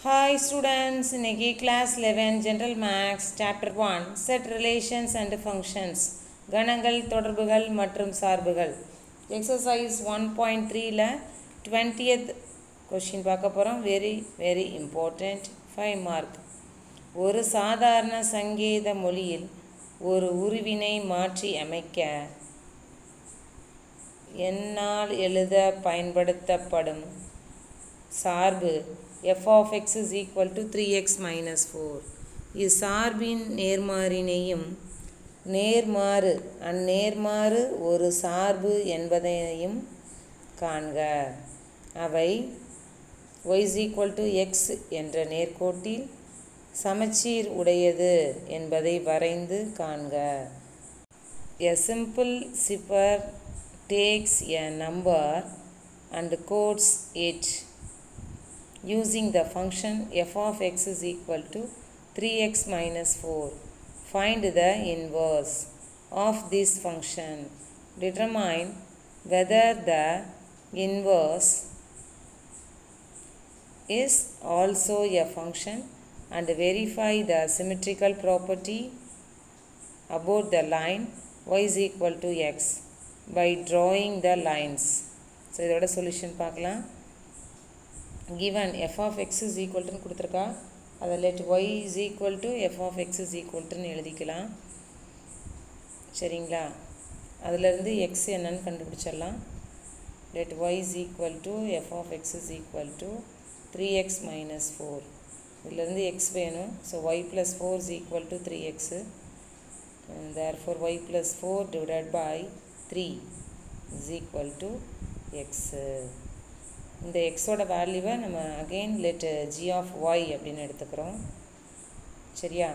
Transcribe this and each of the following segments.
Hi students இன்னைக்கு class eleven general maths chapter one set relations and functions கணங்கள் தொடர்புகள் மற்றும் சார்புகள் எக்ஸசைஸ் ஒன் பாயிண்ட் த்ரீல டுவெண்ட்டியத் கொஷின் பார்க்க போகிறோம் very very important five mark ஒரு சாதாரண சங்கீத மொழியில் ஒரு உருவினை மாற்றி அமைக்க என்னால் எழுத பயன்படுத்தப்படும் சார்பு f of x is equal to 3x minus 4 இச்சார்பின் நேர்மாறினையும் நேர்மாறு அந்நேர்மாறு ஒரு சார்பு என்பதையும் காண்க அவை y is equal to x என்ற நேர்கோட்டில் சமச்சீர் உடையது என்பதை வரைந்து காண்க A simple zipper takes a number and codes it using the function f of x is equal to 3x minus 4. Find the inverse of this function. Determine whether the inverse is also a function and verify the symmetrical property about the line y is equal to x by drawing the lines. So இதோட solution பார்க்கலாம் given f of x is equal to கொடுத்துருக்கா அதை let y is equal to f of x is equal to எழுதிக்கலாம் சரிங்களா அதிலிருந்து x என்னன்னு கண்டுபிடிச்சிடலாம் let y is equal to f of x is equal to 3x minus 4 இதிலிருந்து x வேணும் so y plus 4 is equal to 3x and therefore y plus 4 divided by 3 is equal to x இந்த எக்ஸோட வேல்யூவை நம்ம again let g of y அப்படின்னு எடுத்துக்கிறோம் சரியா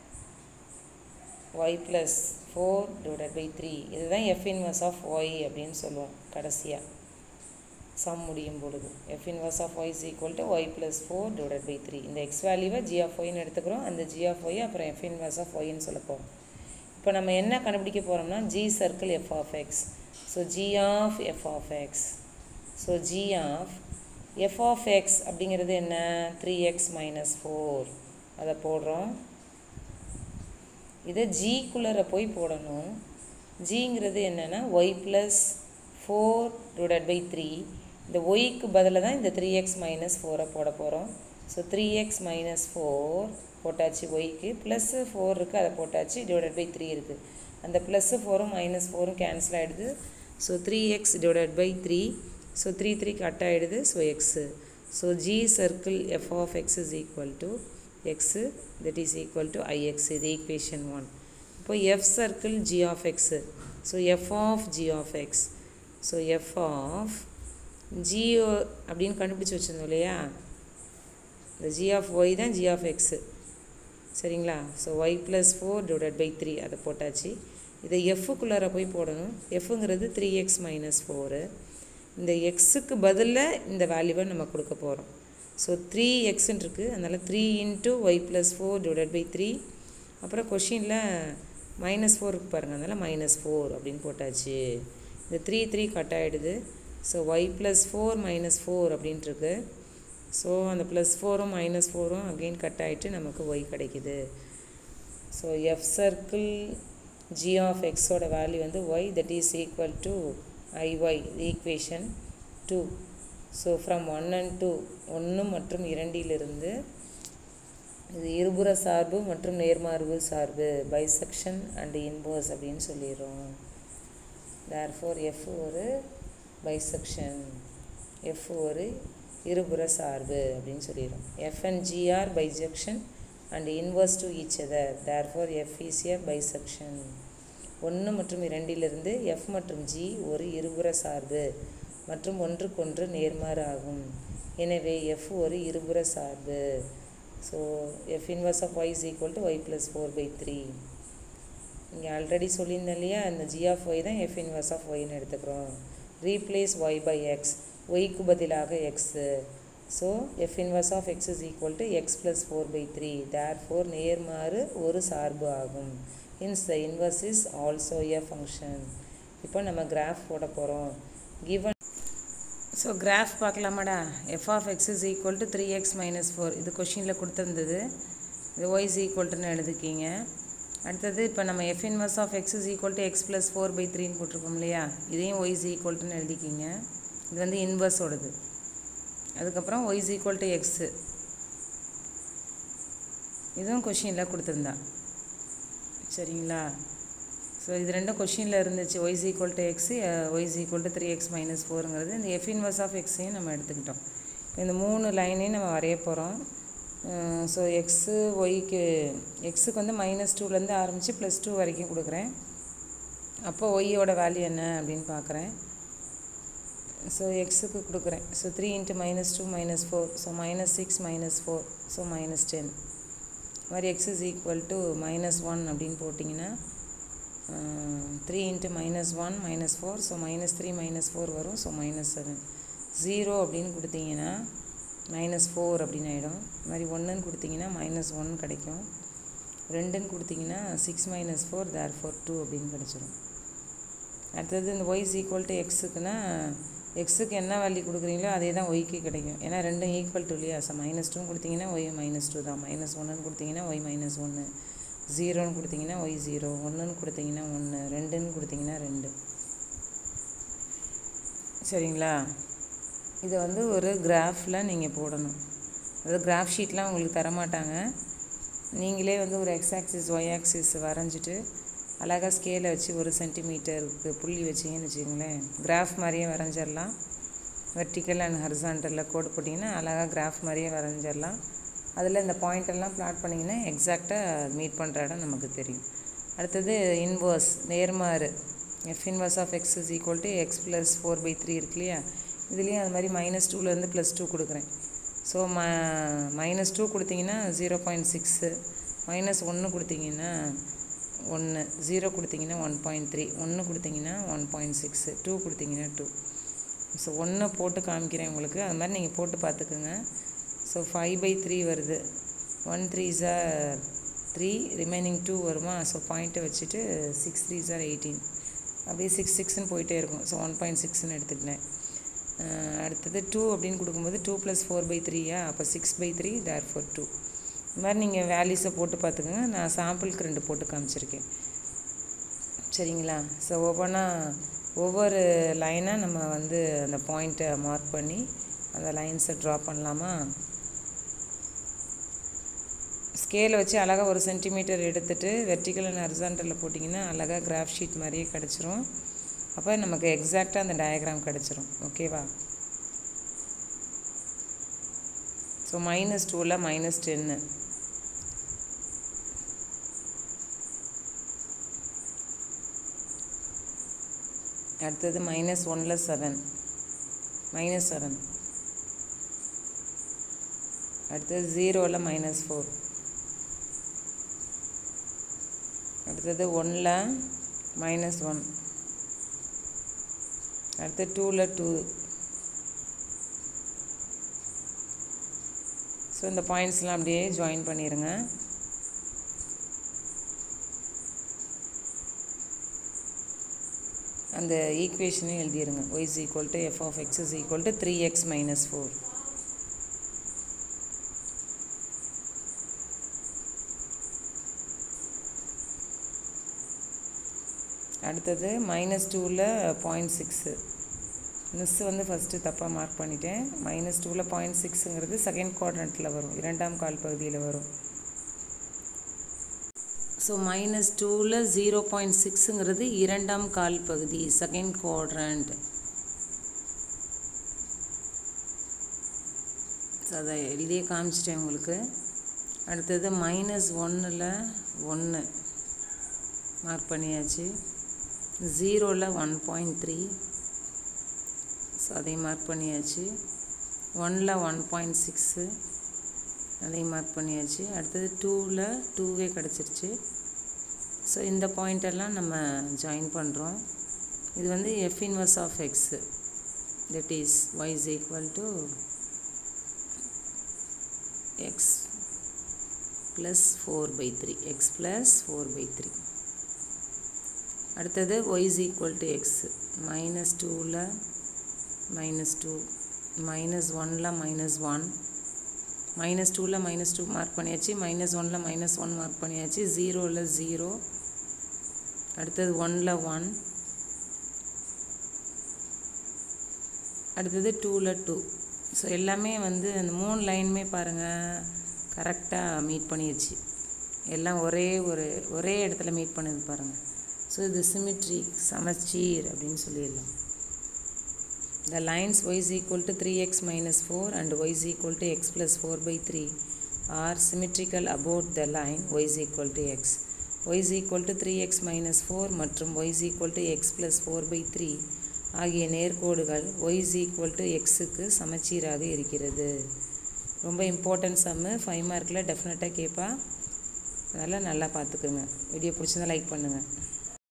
y plus four divided by three இதுதான் எஃப் இன்வர்ஸ் ஆஃப் ஒய் அப்படின்னு சொல்லுவோம் கடைசியாக சம் முடியும் பொழுது f inverse of y is equal to y plus four divided by three இந்த எக்ஸ் வேல்யூவை ஜி ஆஃப் ஒய்னு எடுத்துக்கிறோம் அந்த ஜி ஆஃப் ஒய் அப்புறம் எஃப் இன்வர்ஸ் ஆஃப் ஒய்ன்னு சொல்ல போகிறோம் இப்போ நம்ம என்ன கண்டுபிடிக்க போகிறோம்னா g circle f of x so g of f of x so g of f of x அப்படிங்கிறது என்ன த்ரீ எக்ஸ் மைனஸ் ஃபோர் அதை போடுறோம் இதை ஜிக்குள்ளே போய் போடணும் ஜிங்கிறது என்னென்னா y plus four divided by three இந்த ஒய்க்கு பதிலாக தான் இந்த த்ரீ எக்ஸ் மைனஸ் ஃபோரை போட போகிறோம் so three x minus four போட்டாச்சு ஒய்க்கு ப்ளஸ்ஸு ஃபோர் இருக்குது அதை போட்டாச்சு டிவைடட் பை த்ரீ இருக்குது அந்த ப்ளஸ்ஸு ஃபோரும் மைனஸ் ஃபோரும் கேன்சல் ஆகிடுது so three x divided by three so three three cut ஆகிடுது so x so g circle f of x is equal to x that is equal to I x இது equation one இப்போ f circle g of x so f of g of x so f of g o அப்படின்னு கண்டுபிடிச்சி வச்சுருந்தோம் இல்லையா இந்த g of y தான் g of x சரிங்களா so y plus four divided by three அதை போட்டாச்சு இதை எஃப்க்குள்ளார போய் போடணும் எஃப்ங்கிறது த்ரீ எக்ஸ் மைனஸ் ஃபோரு இந்த எக்ஸுக்கு பதிலாக இந்த வேல்யூவை நம்ம கொடுக்க போகிறோம் ஸோ த்ரீ எக்ஸ்ன்னு இருக்குது அதனால் three into y plus four divided by three அப்புறம் கொஷினில் மைனஸ் ஃபோருக்கு பாருங்கள் அதனால் மைனஸ் ஃபோர் அப்படின்னு போட்டாச்சு இந்த த்ரீ த்ரீ கட் ஆகிடுது so y plus four minus four அப்படின்ட்டுருக்கு ஸோ அந்த ப்ளஸ் ஃபோரும் மைனஸ் ஃபோரும் அகெயின் கட் ஆகிட்டு நமக்கு ஒய் கிடைக்குது so f circle g of எக்ஸோட வேல்யூ வந்து y that is equal to I y equation two so from one and two ஒன்று மற்றும் இரண்டிலிருந்து இது இருபுற சார்பு மற்றும் நேர்மார்பு சார்பு பைசெக்ஷன் அண்ட் இன்வர்ஸ் அப்படின்னு சொல்லிடுறோம் தேர் ஃபோர் எஃப் ஒரு பைசெக்ஷன் எஃப் ஒரு இருபுற சார்பு அப்படின்னு சொல்லிடுறோம் f and g are bijection and inverse to each other therefore f is a bijection ஒன்று மற்றும் இரண்டிலிருந்து எஃப் மற்றும் ஜி ஒரு இருபுற சார்பு மற்றும் ஒன்றுக்கொன்று நேர்மாறு ஆகும் எனவே எஃப் ஒரு இருபுற சார்பு so f inverse of y is equal to y plus four by three இங்கே ஆல்ரெடி சொல்லியிருந்தேன் இல்லையா இந்த ஜி ஆஃப் ஒய் தான் எஃப் இன்வர்ஸ் ஆஃப் ஒய்னு எடுத்துக்கிறோம் ரீப்ளேஸ் ஒய் பை எக்ஸ் ஒய்க்கு பதிலாக x so f inverse of x is equal to x plus four by three therefore நேர்மாறு ஒரு சார்பு ஆகும் hence the inverse is also a function இப்போ நம்ம கிராஃப் போட போகிறோம் given ஸோ கிராஃப் பார்க்கலாமாடா f of x is equal to three x minus four இது கொஷினில் கொடுத்துருந்தது இது ஒய் இஸ் ஈக்குவல்ட்டுன்னு எழுதிக்கிங்க அடுத்தது இப்போ நம்ம f inverse of x is equal to x plus four by த்ரீன்னு போட்டிருக்கோம் இல்லையா இதையும் ஒய் இஸ் ஈக்குவல்ட்டுன்னு எழுதிக்கிங்க இது வந்து இன்வர்ஸோடது அதுக்கப்புறம் y is equal to x இதுவும் கொஷினில் கொடுத்துருந்தா சரிங்களா ஸோ இது ரெண்டும் கொஷினில் இருந்துச்சு y's equal to x y's equal to three x minus ஃபோருங்கிறது இந்த எஃப் இன்வர்ஸ் ஆஃப் எக்ஸையும் நம்ம எடுத்துக்கிட்டோம் இப்போ இந்த மூணு லைனையும் நம்ம வரைய போகிறோம் ஸோ எக்ஸு ஒய்க்கு எக்ஸுக்கு வந்து மைனஸ் டூலேருந்து ஆரம்பித்து ப்ளஸ் டூ வரைக்கும் கொடுக்குறேன் அப்போ ஒய்யோட வேல்யூ என்ன அப்படின்னு பார்க்குறேன் ஸோ எக்ஸுக்கு கொடுக்குறேன் so three into minus two minus four so minus six minus four so minus ten மாதிரி x is equal to minus one அப்படின்னு போட்டிங்கன்னா three into minus one minus four so minus three minus four வரும் so minus seven zero அப்படின்னு கொடுத்தீங்கன்னா minus four அப்படின்னு ஆகிடும் இது மாதிரி ஒன்றுன்னு கொடுத்தீங்கன்னா மைனஸ் ஒன் கிடைக்கும் ரெண்டுன்னு கொடுத்தீங்கன்னா six minus four therefore two அப்படின்னு கிடச்சிரும் அடுத்தது இந்த ஒய்ஸ் ஈக்குவல் டு எக்ஸுக்குன்னா எக்ஸுக்கு என்ன வேல்யூ கொடுக்குறீங்களோ அதே தான் ஒய்க்கு கிடைக்கும் ஏன்னா ரெண்டும் ஈக்குவல் டு இல்லையா ஸோ மைனஸ் டூன்னு கொடுத்தீங்கன்னா ஒய் மைனஸ் டூ தான் மைனஸ் ஒன்றுன்னு கொடுத்தீங்கன்னா ஒய் மைனஸ் ஒன்று ஜீரோன்னு கொடுத்தீங்கன்னா ஒய் ஜீரோ ஒன்றுன்னு கொடுத்தீங்கன்னா ஒன்று ரெண்டுன்னு கொடுத்தீங்கன்னா ரெண்டு சரிங்களா இதை வந்து ஒரு கிராஃபில் நீங்கள் போடணும் அதாவது கிராஃப் ஷீட்லாம் உங்களுக்கு தரமாட்டாங்க நீங்களே வந்து ஒரு எக்ஸ் ஆக்சிஸ் ஒய் ஆக்சிஸ் வரைஞ்சிட்டு அழகாக ஸ்கேலை வச்சு ஒரு சென்டிமீட்டருக்கு புள்ளி வச்சிங்கன்னு வச்சுக்கோங்களேன் கிராஃப் மாதிரியே வரைஞ்சிடலாம் வெர்டிக்கல் அண்ட் ஹரிசாண்டலில் கோடு போட்டிங்கன்னா அழகாக கிராஃப் மாதிரியே வரைஞ்சிடலாம் அதில் இந்த பாயிண்டெல்லாம் பிளாட் பண்ணிங்கன்னா எக்ஸாக்டாக மீட் பண்ணுற இடம் நமக்கு தெரியும் அடுத்தது இன்வர்ஸ் நேர்மாறு f inverse of x is equal to x plus four by three இருக்கு இல்லையா இதுலேயும் அது மாதிரி மைனஸ் டூலேருந்து ப்ளஸ் டூ கொடுக்குறேன் ஸோ ம மைனஸ் டூ கொடுத்தீங்கன்னா ஜீரோ பாயிண்ட் சிக்ஸு மைனஸ் ஒன்று கொடுத்தீங்கன்னா ஒன்று ஜீரோ கொடுத்தீங்கன்னா ஒன் பாயிண்ட் த்ரீ ஒன்று கொடுத்தீங்கன்னா ஒன் பாயிண்ட் சிக்ஸு டூ கொடுத்தீங்கன்னா டூ ஸோ ஒன்று போட்டு காமிக்கிறேன் உங்களுக்கு அது மாதிரி நீங்கள் போட்டு பார்த்துக்குங்க ஸோ ஃபைவ் பை த்ரீ வருது ஒன் த்ரீ ஜார் த்ரீ ரிமைனிங் டூ வருமா ஸோ பாயிண்ட்டை வச்சுட்டு சிக்ஸ் த்ரீ ஜார் எயிட்டீன் அப்படியே சிக்ஸ் சிக்ஸ்னு போயிட்டே இருக்கும் ஸோ ஒன் பாயிண்ட் சிக்ஸ்னு எடுத்துக்கிட்டேன் அடுத்தது டூ அப்படின்னு கொடுக்கும்போது டூ ப்ளஸ் ஃபோர் பை த்ரீயா அப்போ six by three therefore two இந்த மாதிரி நீங்கள் வேல்யூஸை போட்டு பார்த்துக்கோங்க நான் சாம்பிளுக்கு ரெண்டு போட்டு காமிச்சிருக்கேன் சரிங்களா ஸோ ஒவ்வொன்றா ஒவ்வொரு லைனாக நம்ம வந்து அந்த பாயிண்ட்டை மார்க் பண்ணி அந்த லைன்ஸை ட்ரா பண்ணலாமா ஸ்கேலை வச்சு அழகாக ஒரு சென்டிமீட்டர் எடுத்துகிட்டு வெர்டிக்கல் அண்ட் ஹரிசாண்டலில் போட்டிங்கன்னா அழகாக கிராஃப் ஷீட் மாதிரியே கிடச்சிரும் அப்போ நமக்கு எக்ஸாக்டாக அந்த டயக்ராம் கிடச்சிரும் ஓகேவா ஸோ மைனஸ் டூவில் மைனஸ் டென்னு அடுத்தது மைனஸ் ஒனில் செவன் மைனஸ் செவன் அடுத்தது ஜீரோவில் மைனஸ் ஃபோர் அடுத்தது ஒனில் மைனஸ் ஒன் அடுத்து டூவில் டூ ஸோ இந்த பாயிண்ட்ஸ்லாம் அப்படியே ஜாயின் பண்ணிடுங்க அந்த ஈக்குவேஷனையும் எழுதிடுங்க y is equal to f of x is equal to three x minus four அடுத்தது மைனஸ் டூவில் பாயிண்ட் சிக்ஸு மிஸ் வந்து ஃபஸ்ட்டு தப்பாக மார்க் பண்ணிட்டேன் மைனஸ் டூவில் பாயிண்ட் சிக்ஸுங்கிறது செகண்ட் குவாட்ரண்ட்டில் வரும் இரண்டாம் கால் பகுதியில் வரும் ஸோ மைனஸ் டூவில் ஜீரோ பாயிண்ட் சிக்ஸுங்கிறது இரண்டாம் கால் பகுதி செகண்ட் குவாட்ரண்ட் ஸோ அதை எழுதியே காமிச்சிட்டேன் உங்களுக்கு அடுத்தது மைனஸ் ஒன்றில் ஒன்று மார்க் பண்ணியாச்சு ஜீரோவில் ஒன் பாயிண்ட் த்ரீ ஸோ அதையும் மார்க் பண்ணியாச்சு ஒனில் ஒன் பாயிண்ட் சிக்ஸு அதையும் மார்க் பண்ணியாச்சு அடுத்தது டூவில் டூவே கிடச்சிருச்சு ஸோ இந்த பாயிண்டெல்லாம் நம்ம ஜாயின் பண்ணுறோம் இது வந்து f inverse of x that is y is equal to x plus four by three x plus four by three அடுத்தது y is equal to x minus டூவில் மைனஸ் டூ மைனஸ் ஒனில் minus one minus டூவில் minus two mark பண்ணியாச்சு minus ஒனில் minus one mark பண்ணியாச்சு ஜீரோவில் zero அடுத்தது ஒனில் ஒன் அடுத்தது டூவில் டூ ஸோ எல்லாமே வந்து அந்த மூணு லைனுமே பாருங்கள் கரெக்டாக மீட் பண்ணிடுச்சு எல்லாம் ஒரே ஒரு ஒரே இடத்துல மீட் பண்ணுது பாருங்கள் ஸோ இது சிமிட்ரி சமச்சீர் அப்படின்னு சொல்லிடலாம் the lines y is equal to 3x minus 4 and y is equal to x plus 4 by 3 are symmetrical about the line y is equal to x y is equal to 3x minus 4 மற்றும் y is equal to x plus 4 by 3 ஆகிய நேர்கோடுகள் y is equal to xக்கு சமச்சீராக இருக்கிறது ரொம்ப important சம்மு five மார்க்கில் டெஃபினட்டாக கேட்பா அதனால் நல்லா பார்த்துக்குங்க வீடியோ பிடிச்சிருந்தா லைக் பண்ணுங்கள்